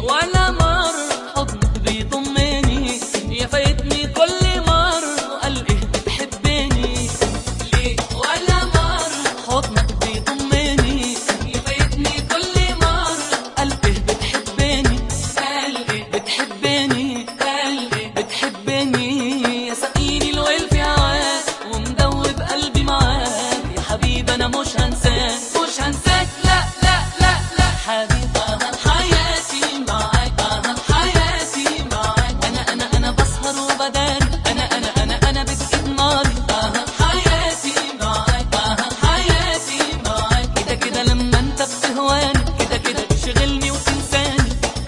ولا مر حضنك بيضمني يا فايتني كل مر وقال ايه بتحبني ليه ولا مر حضنك بيضمني يا فايتني كل مر قال ايه بتحبني قال ايه بتحبني قال ايه بتحبني يا سقيني الويل في هواك ومدوب قلبي معاك يا حبيبي انا مش هنساك مش هنساك لا لا لا لا حبيبي انا حياتي معاك انا حياتي معاك انا انا انا بسهر وبداري انا انا انا انا بتجيب ناري انا حياتي معاك انا حياتي معاك كده كده لما انت بتهواني كده كده تشغلني وتنساني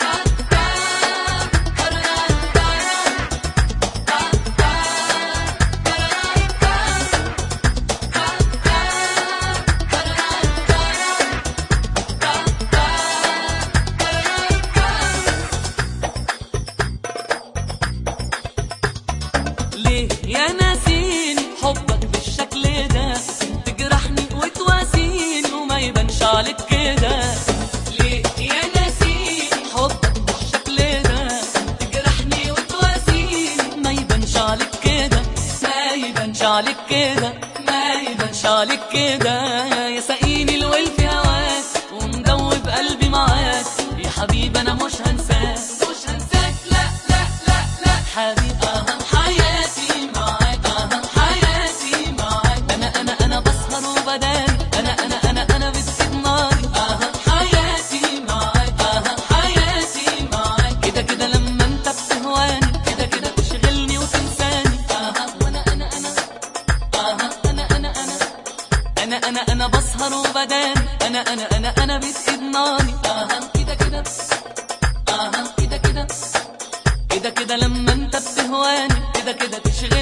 ليه يا ناسين حبك بالشكل ده تجرحني وتواسيني وما يبانش عليك كده ليه يا ناسين حبك بالشكل ده تجرحني وتواسيني ما يبانش عليك كده ما يبانش عليك كده ما يبانش عليك كده يا سقيني الويل في هواك ومدوب قلبي معاك يا حبيبي انا مش هنساك مش هنساك لا لا لا لا حبيبي اهم حياتي معاك اهم حياتي معاك انا انا انا بسهر وبداري انا انا انا انا بتسيب ناري اهم حياتي معاك اهم حياتي معاك كده كده لما انت بتهواني كده كده تشغلني وتنساني اهم وانا انا انا اهم انا انا انا انا انا انا بسهر وبداري انا انا انا انا بتسيب ناري اهم كده كده اهم كده كده كده كده لما انت بتهواني كده كده تشغل